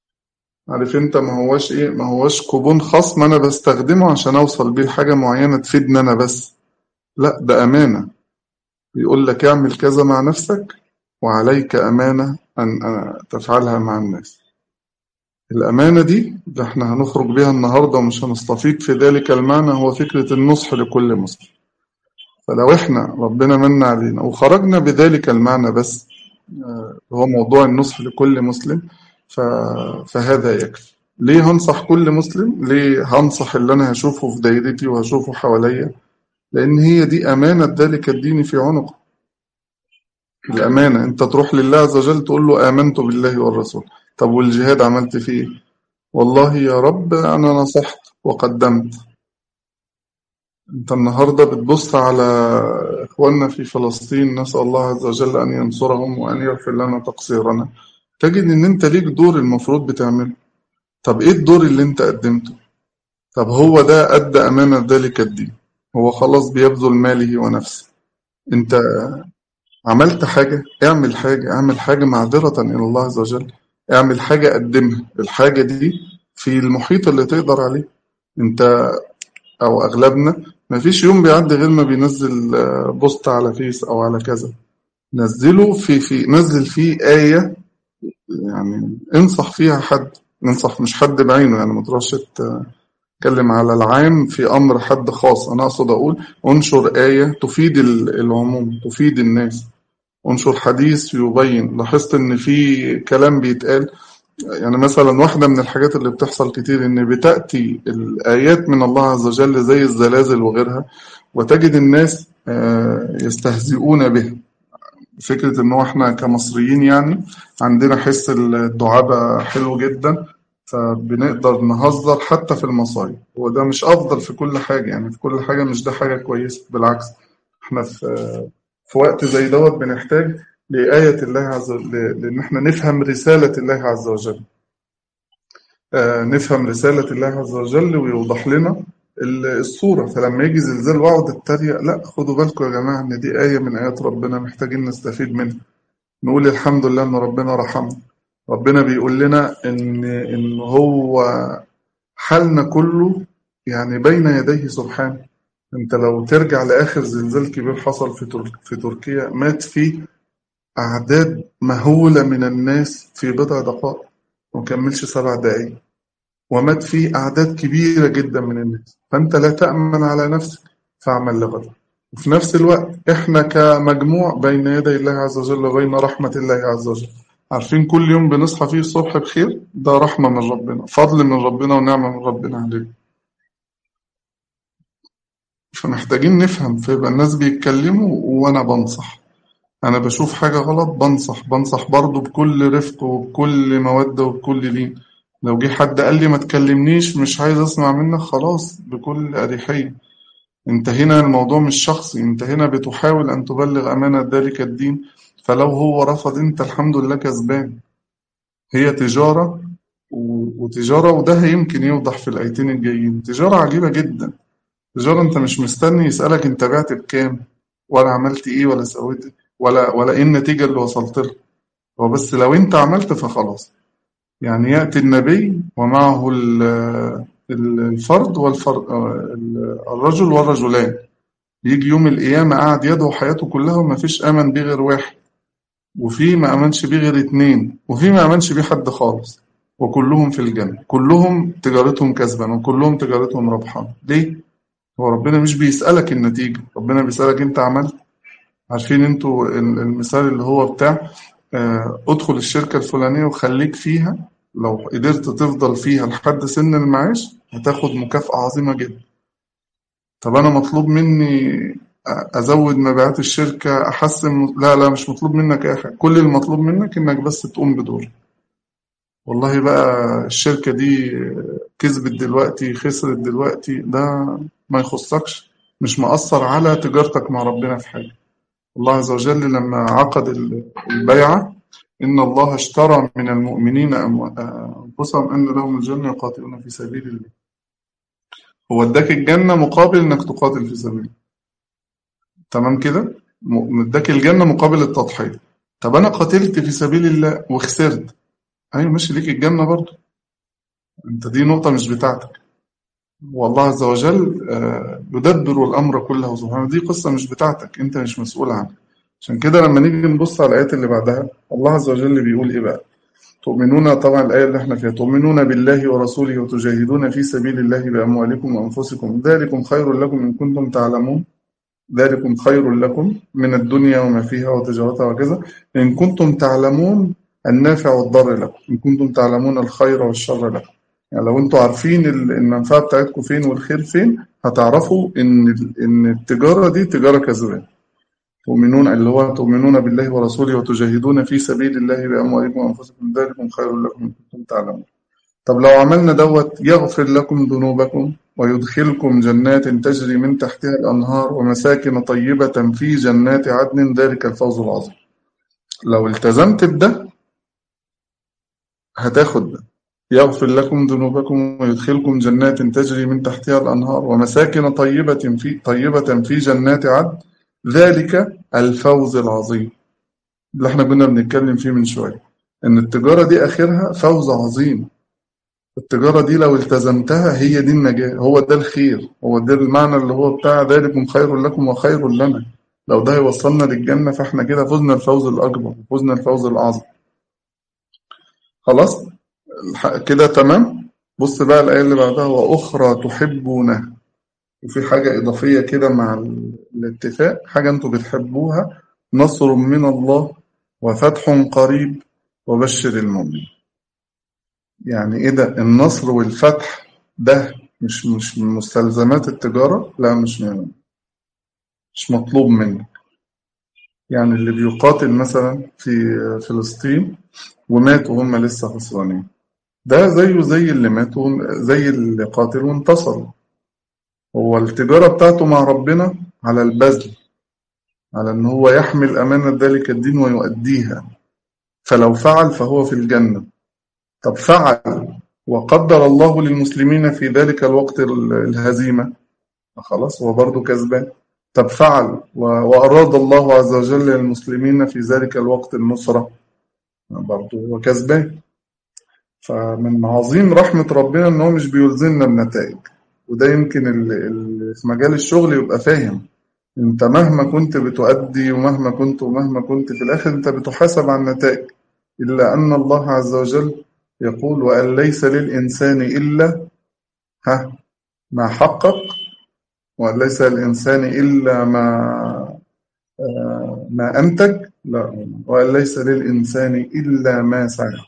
Speaker 1: عارف أنت ما هواش إيه ما هواش كوبون خصم أنا بستخدمه عشان أوصل بيه لحاجة معينة تفيدني أنا بس لا ده أمانة بيقول لك اعمل كذا مع نفسك وعليك أمانة أن تفعلها مع الناس الأمانة دي اللي احنا هنخرج بيها النهاردة ومش هنستفيد في ذلك المعنى هو فكرة النصح لكل مسلم فلو احنا ربنا من علينا وخرجنا بذلك المعنى بس هو موضوع النصح لكل مسلم فهذا يكفي ليه هنصح كل مسلم ليه هنصح اللي انا هشوفه في دايرتي وهشوفه حواليا لان هي دي امانه ذلك الدين في عنقه الامانه انت تروح لله عز وجل تقول له امنت بالله والرسول طب والجهاد عملت فيه والله يا رب انا نصحت وقدمت انت النهاردة بتبص على اخواننا في فلسطين نسأل الله عز وجل ان ينصرهم وان يغفر لنا تقصيرنا تجد ان انت ليك دور المفروض بتعمله طب ايه الدور اللي انت قدمته طب هو ده ادى امانة ذلك الدين هو خلاص بيبذل ماله ونفسه انت عملت حاجة اعمل حاجة اعمل حاجة معذرة الى الله عز وجل اعمل حاجة قدمها الحاجة دي في المحيط اللي تقدر عليه انت او اغلبنا ما فيش يوم بيعدي غير ما بينزل بوست على فيس او على كذا نزله في في نزل فيه آية يعني انصح فيها حد انصح مش حد بعينه يعني ما تروحش اتكلم على العام في أمر حد خاص أنا أقصد أقول انشر آية تفيد العموم تفيد الناس انشر حديث يبين لاحظت إن في كلام بيتقال يعني مثلا واحدة من الحاجات اللي بتحصل كتير إن بتأتي الآيات من الله عز وجل زي الزلازل وغيرها وتجد الناس يستهزئون بها فكرة إن إحنا كمصريين يعني عندنا حس الدعابة حلو جدا فبنقدر نهزر حتى في المصايب وده مش أفضل في كل حاجة يعني في كل حاجة مش ده حاجة كويسة بالعكس إحنا في في وقت زي دوت بنحتاج لآية الله عز وجل لأن إحنا نفهم رسالة الله عز وجل آه نفهم رسالة الله عز وجل ويوضح لنا الصورة فلما يجي زلزال واقعد اتريق لا خدوا بالكم يا جماعة إن دي آية من آيات ربنا محتاجين نستفيد منها نقول الحمد لله إن ربنا رحمنا ربنا بيقول لنا إن إن هو حالنا كله يعني بين يديه سبحانه أنت لو ترجع لآخر زلزال كبير حصل في ترك في تركيا مات فيه أعداد مهولة من الناس في بضع دقائق ومكملش سبع دقايق ومات فيه أعداد كبيرة جدا من الناس فأنت لا تأمن على نفسك فاعمل لغدا وفي نفس الوقت إحنا كمجموع بين يدي الله عز وجل وبين رحمة الله عز وجل عارفين كل يوم بنصحى فيه الصبح بخير ده رحمة من ربنا فضل من ربنا ونعمة من ربنا علينا فمحتاجين نفهم فيبقى الناس بيتكلموا وأنا بنصح أنا بشوف حاجة غلط بنصح بنصح برضه بكل رفق وبكل مودة وبكل لين لو جه حد قال لي ما تكلمنيش مش عايز اسمع منك خلاص بكل أريحية انت هنا الموضوع مش شخصي انت هنا بتحاول ان تبلغ امانة ذلك الدين فلو هو رفض انت الحمد لله كسبان هي تجارة وتجارة وده يمكن يوضح في الآيتين الجايين تجارة عجيبة جدا تجارة انت مش مستني يسألك انت بعت بكام ولا عملت ايه ولا سويت ولا ولا ايه النتيجة اللي وصلت لها هو بس لو انت عملت فخلاص يعني يأتي النبي ومعه الفرد والفرد الرجل والرجلان يجي يوم القيامة قاعد يدعو حياته كلها وما فيش أمن بيه غير واحد وفي ما أمنش بيه غير اتنين وفي ما أمنش بيه حد خالص وكلهم في الجنة كلهم تجارتهم كسبان وكلهم تجارتهم ربحان ليه؟ هو ربنا مش بيسألك النتيجة ربنا بيسألك انت عملت عارفين انتوا المثال اللي هو بتاع ادخل الشركة الفلانية وخليك فيها لو قدرت تفضل فيها لحد سن المعاش هتاخد مكافأة عظيمة جدا طب أنا مطلوب مني أزود مبيعات الشركة أحسن لا لا مش مطلوب منك أي حاجة كل المطلوب منك إنك بس تقوم بدور والله بقى الشركة دي كسبت دلوقتي خسرت دلوقتي ده ما يخصكش مش مأثر على تجارتك مع ربنا في حاجة الله عز وجل لما عقد البيعة إن الله اشترى من المؤمنين أنفسهم أن لهم الجنة يقاتلون في سبيل الله هو اداك الجنة مقابل إنك تقاتل في سبيل تمام كده اداك الجنة مقابل التضحية طب أنا قاتلت في سبيل الله وخسرت أيوة ماشي ليك الجنة برضه أنت دي نقطة مش بتاعتك والله عز وجل يدبر الأمر كله سبحانه دي قصة مش بتاعتك أنت مش مسؤول عنها عشان كده لما نيجي نبص على الآيات اللي بعدها الله عز وجل بيقول إيه بقى تؤمنون طبعا الآية اللي احنا فيها تؤمنون بالله ورسوله وتجاهدون في سبيل الله بأموالكم وأنفسكم ذلكم خير لكم إن كنتم تعلمون ذلكم خير لكم من الدنيا وما فيها وتجارتها وكذا إن كنتم تعلمون النافع والضر لكم إن كنتم تعلمون الخير والشر لكم يعني لو انتوا عارفين المنفعة بتاعتكم فين والخير فين هتعرفوا ان ان التجارة دي تجارة كذبان تؤمنون اللي هو تؤمنون بالله ورسوله وتجاهدون في سبيل الله بأموالكم وأنفسكم ذلكم خير لكم إن كنتم تعلمون طب لو عملنا دوت يغفر لكم ذنوبكم ويدخلكم جنات تجري من تحتها الأنهار ومساكن طيبة في جنات عدن ذلك الفوز العظيم لو التزمت بده هتاخد ده يغفر لكم ذنوبكم ويدخلكم جنات تجري من تحتها الأنهار ومساكن طيبة في طيبة في جنات عدن ذلك الفوز العظيم اللي احنا كنا بنتكلم فيه من شوية ان التجارة دي اخرها فوز عظيم التجارة دي لو التزمتها هي دي النجاة هو ده الخير هو ده المعنى اللي هو بتاع ذلكم خير لكم وخير لنا لو ده يوصلنا للجنة فاحنا كده فزنا الفوز الأكبر فزنا الفوز الأعظم خلاص كده تمام بص بقى الآية اللي بعدها وأخرى تحبونها وفي حاجة إضافية كده مع ال- الاتفاق حاجة أنتوا بتحبوها نصر من الله وفتح قريب وبشر المؤمنين يعني إيه ده النصر والفتح ده مش مش من مستلزمات التجارة لا مش من مش مطلوب منك يعني اللي بيقاتل مثلا في فلسطين ومات وهم لسه خسرانين ده زيه زي اللي ماتوا زي اللي قاتل وانتصر هو التجارة بتاعته مع ربنا على البذل على ان هو يحمل أمانة ذلك الدين ويؤديها فلو فعل فهو في الجنة طب فعل وقدر الله للمسلمين في ذلك الوقت ال- الهزيمة خلاص هو برضه كسبان طب فعل و- وأراد الله عز وجل للمسلمين في ذلك الوقت النصرة برضه هو كسبان فمن عظيم رحمة ربنا إن هو مش بيلزمنا بنتائج وده يمكن اللي في مجال الشغل يبقى فاهم انت مهما كنت بتؤدي ومهما كنت ومهما كنت في الآخر انت بتحاسب على النتائج إلا أن الله عز وجل يقول وأن ليس للإنسان إلا ها ما حقق وأن ليس للإنسان إلا ما ما أنتج لا وأن ليس للإنسان إلا ما سعى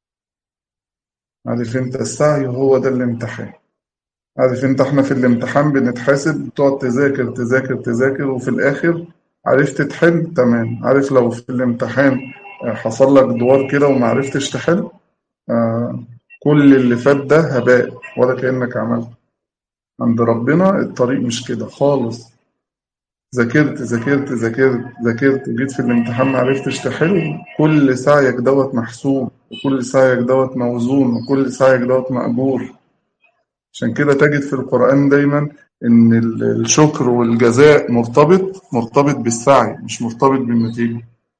Speaker 1: عارف انت السعي هو ده الامتحان عارف انت احنا في الامتحان بنتحاسب تقعد تذاكر تذاكر تذاكر وفي الاخر عرفت تحل تمام عارف لو في الامتحان آه، حصل لك دوار كده وما عرفتش تحل آه كل اللي فات ده هباء ولا كأنك عملت عند ربنا الطريق مش كده خالص ذاكرت ذاكرت ذاكرت ذاكرت وجيت في الامتحان ما عرفتش تحل كل سعيك دوت محسوب وكل سعيك دوت موزون وكل سعيك دوت مأجور عشان كده تجد في القرآن دايما إن ال- الشكر والجزاء مرتبط مرتبط بالسعي مش مرتبط بالنتيجة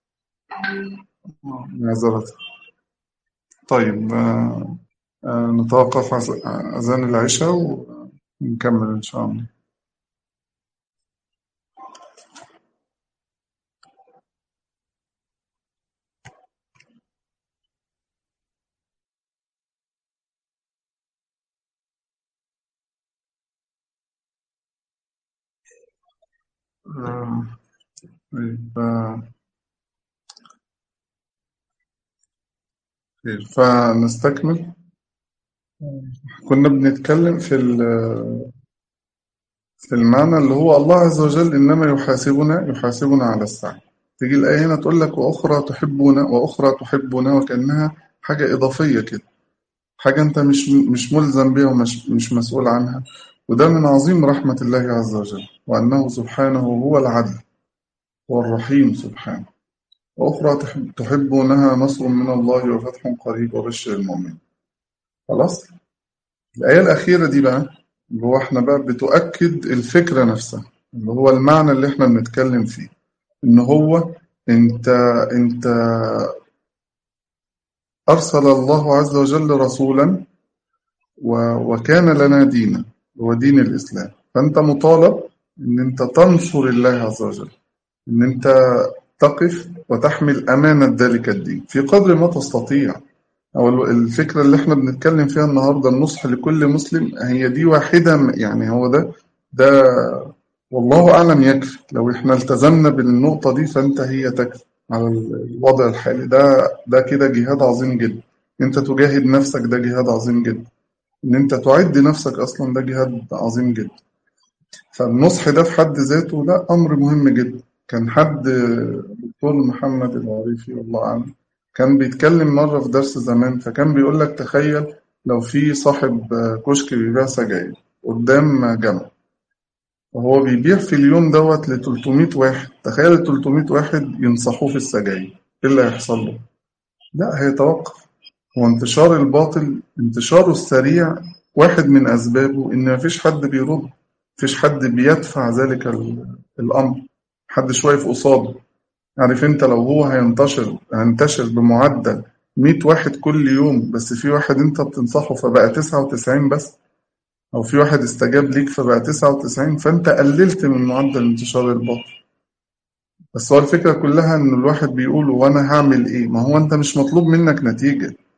Speaker 1: معذرة طيب آه، آه، نتوقف عز- أذان العشاء ونكمل إن شاء الله آه، طيب آه، خير. فنستكمل كنا بنتكلم في ال- في المعنى اللي هو الله عز وجل إنما يحاسبنا يحاسبنا على السعي تيجي الآية هنا تقول لك وأخرى تحبون وأخرى تحبون وكأنها حاجة إضافية كده حاجة أنت مش مش ملزم بيها ومش مش مسؤول عنها وده من عظيم رحمة الله عز وجل وأنه سبحانه هو العدل والرحيم سبحانه وأخرى تحب تحبونها نصر من الله وفتح قريب وبشر المؤمنين خلاص الآية الأخيرة دي بقى اللي هو احنا بقى بتؤكد الفكرة نفسها اللي هو المعنى اللي احنا بنتكلم فيه إن هو أنت أنت أرسل الله عز وجل رسولا و- وكان لنا دينا هو دين الإسلام فأنت مطالب إن أنت تنصر الله عز وجل إن أنت تقف وتحمل أمانة ذلك الدين في قدر ما تستطيع أو ال- الفكرة اللي احنا بنتكلم فيها النهاردة النصح لكل مسلم هي دي واحدة م- يعني هو ده ده والله أعلم يكفي لو احنا التزمنا بالنقطة دي فأنت هي تكفي على الوضع الحالي ده ده كده جهاد عظيم جدا انت تجاهد نفسك ده جهاد عظيم جدا ان انت تعد نفسك اصلا ده جهاد عظيم جدا فالنصح ده في حد ذاته لا امر مهم جدا كان حد دكتور محمد العريفي والله اعلم كان بيتكلم مره في درس زمان فكان بيقول لك تخيل لو في صاحب كشك بيبيع سجاير قدام جامع وهو بيبيع في اليوم دوت ل 300 واحد تخيل ال 300 واحد ينصحوه في السجاير ايه اللي هيحصل له؟ لا هيتوقف هو انتشار الباطل انتشاره السريع واحد من أسبابه إن مفيش حد بيرد مفيش حد بيدفع ذلك ال- الأمر محدش واقف قصاده عارف أنت لو هو هينتشر هينتشر بمعدل 100 واحد كل يوم بس في واحد أنت بتنصحه فبقى 99 بس أو في واحد استجاب ليك فبقى 99 فأنت قللت من معدل انتشار الباطل بس هو الفكرة كلها إن الواحد بيقول وأنا هعمل إيه ما هو أنت مش مطلوب منك نتيجة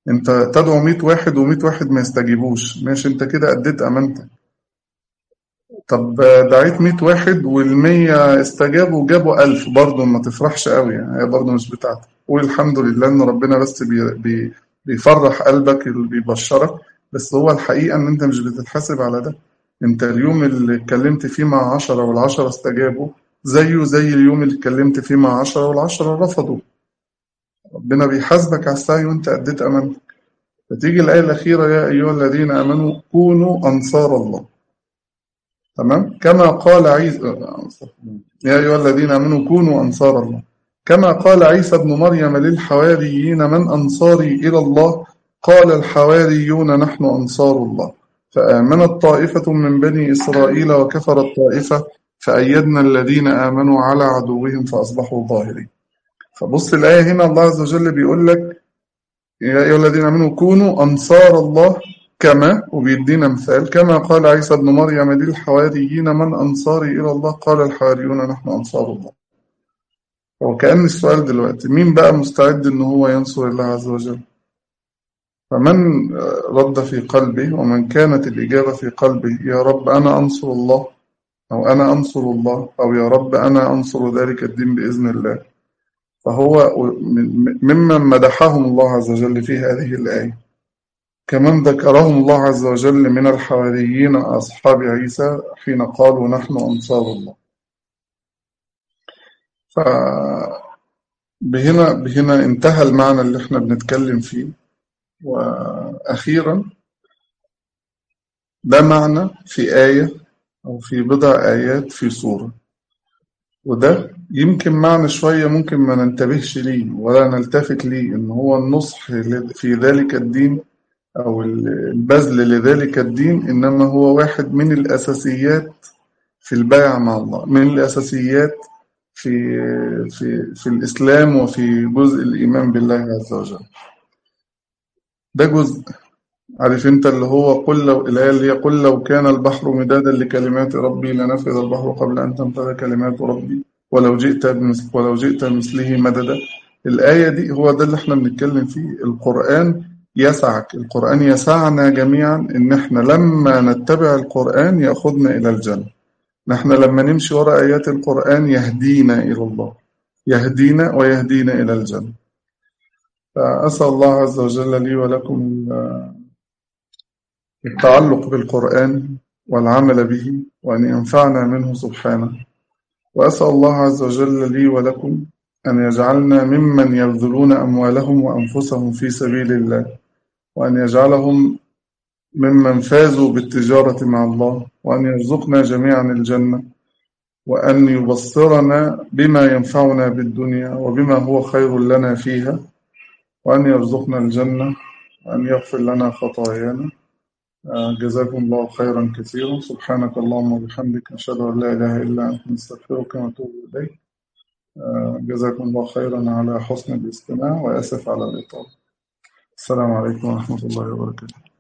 Speaker 1: انت تدعو 100 واحد و100 واحد ما يستجيبوش ماشي انت كده أديت أمانتك طب دعيت 100 واحد وال100 استجابوا وجابوا 1000 برضه ما تفرحش قوي يعني هي برضه مش بتاعتك قول الحمد لله ان ربنا بس بي بي بيفرح قلبك اللي بيبشرك بس هو الحقيقة ان انت مش بتتحاسب على ده انت اليوم اللي اتكلمت فيه مع 10 والعشرة استجابوا زيه زي اليوم اللي اتكلمت فيه مع 10 والعشرة رفضوا ربنا بيحاسبك على السعي وانت أديت أمانتك فتيجي الآية الأخيرة يا أيها الذين آمنوا كونوا أنصار الله تمام كما قال عيسى يا أيها الذين آمنوا كونوا أنصار الله كما قال عيسى ابن مريم للحواريين من أنصاري إلى الله قال الحواريون نحن أنصار الله فآمنت طائفة من بني إسرائيل وكفرت طائفة فأيدنا الذين آمنوا على عدوهم فأصبحوا ظاهرين فبص الآية هنا الله عز وجل بيقول لك يا أيها الذين آمنوا كونوا أنصار الله كما وبيدينا مثال كما قال عيسى بن مريم للحواريين من أنصاري إلى الله قال الحواريون نحن أنصار الله وكأن السؤال دلوقتي مين بقى مستعد إن هو ينصر الله عز وجل فمن رد في قلبه ومن كانت الإجابة في قلبه يا رب أنا أنصر الله أو أنا أنصر الله أو يا رب أنا أنصر ذلك الدين بإذن الله فهو ممن مدحهم الله عز وجل في هذه الآية كمن ذكرهم الله عز وجل من الحواريين أصحاب عيسى حين قالوا نحن أنصار الله فبهنا بهنا انتهى المعنى اللي احنا بنتكلم فيه وأخيرا ده معنى في آية أو في بضع آيات في سورة وده يمكن معنى شوية ممكن ما ننتبهش ليه ولا نلتفت ليه إن هو النصح في ذلك الدين أو البذل لذلك الدين إنما هو واحد من الأساسيات في البيع مع الله من الأساسيات في في في الإسلام وفي جزء الإيمان بالله عز وجل ده جزء عارف انت اللي هو قل لو الآية اللي هي قل لو كان البحر مدادا لكلمات ربي لنفذ البحر قبل أن تنفذ كلمات ربي ولو جئت بمثل ولو جئت مثله مددا الآية دي هو ده اللي احنا بنتكلم فيه القرآن يسعك القرآن يسعنا جميعا إن احنا لما نتبع القرآن يأخذنا إلى الجنة نحن لما نمشي وراء آيات القرآن يهدينا إلى الله يهدينا ويهدينا إلى الجنة فأسأل الله عز وجل لي ولكم التعلق بالقرآن والعمل به وأن ينفعنا منه سبحانه وأسأل الله عز وجل لي ولكم أن يجعلنا ممن يبذلون أموالهم وأنفسهم في سبيل الله وأن يجعلهم ممن فازوا بالتجارة مع الله وأن يرزقنا جميعا الجنة وأن يبصرنا بما ينفعنا بالدنيا وبما هو خير لنا فيها وأن يرزقنا الجنة وأن يغفر لنا خطايانا جزاكم الله خيرا كثيرا سبحانك اللهم وبحمدك نشهد أن لا إله إلا أنت نستغفرك ونتوب إليك جزاكم الله خيرا على حسن الاستماع وآسف على الإطالة السلام عليكم ورحمة الله وبركاته